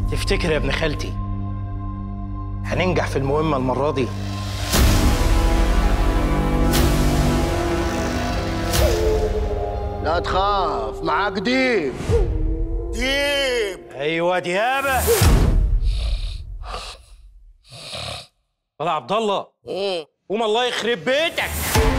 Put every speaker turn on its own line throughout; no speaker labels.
تفتكر يا ابن خالتي هننجح في المهمة المرة دي
لا تخاف معاك ديب ديب
ايوه ديابة طلع عبد الله قوم الله يخرب بيتك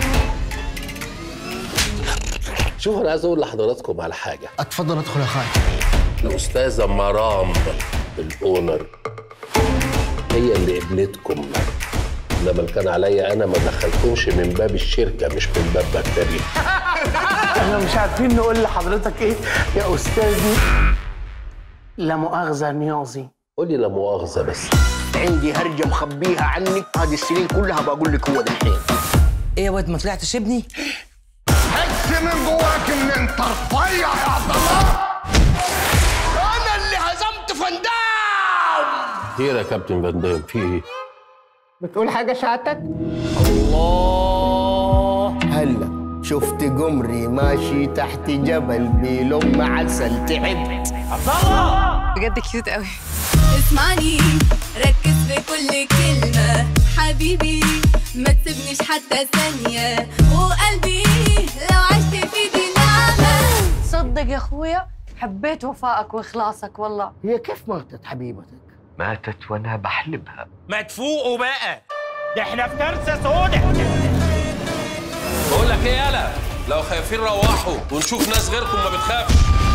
شوف انا عايز اقول لحضراتكم على حاجه
اتفضل ادخل يا خالد
الاستاذه مرام الاونر هي اللي قبلتكم انما اللي كان عليا انا ما دخلتهمش من باب الشركه مش من باب مكتبي
احنا مش عارفين نقول لحضرتك ايه يا استاذي لا مؤاخذه نيازي
قولي لا مؤاخذه بس
عندي هرجه مخبيها عنك هذه السنين كلها بقول لك هو دحين
ايه يا واد ما طلعتش ابني
حس من جواك ان انت رفيع يا عبد الله انا اللي هزمت فندام
خير يا كابتن فان دام في ايه
بتقول حاجه سعادتك
الله هلا شفت قمري ماشي تحت جبل بيلم عسل تعبت
بجد كيوت قوي
اسمعني ركز في كل كلمة حبيبي ما تسيبنيش حتى ثانية وقلبي لو عشت في دي نعمة
صدق يا اخويا حبيت وفائك واخلاصك والله
هي كيف ماتت حبيبتك
ماتت وانا بحلبها
ما تفوقوا بقى ده احنا في كارثة سودة
بقول لك ايه يالا لو خايفين روحوا ونشوف ناس غيركم ما بتخافش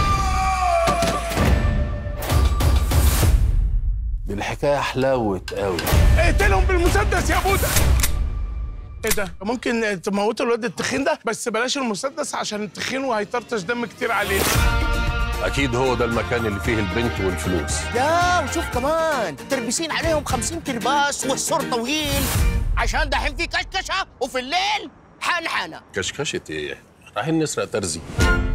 دي الحكايه حلاوت قوي
اقتلهم بالمسدس يا بودا ايه ده ممكن تموتوا الواد التخين ده بس بلاش المسدس عشان التخين وهيطرطش دم كتير عليه
اكيد هو ده المكان اللي فيه البنت والفلوس
لا وشوف كمان تربسين عليهم خمسين ترباس والسور طويل عشان دحين في كشكشه وفي الليل حنحنه
كشكشه ايه رايحين نسرق ترزي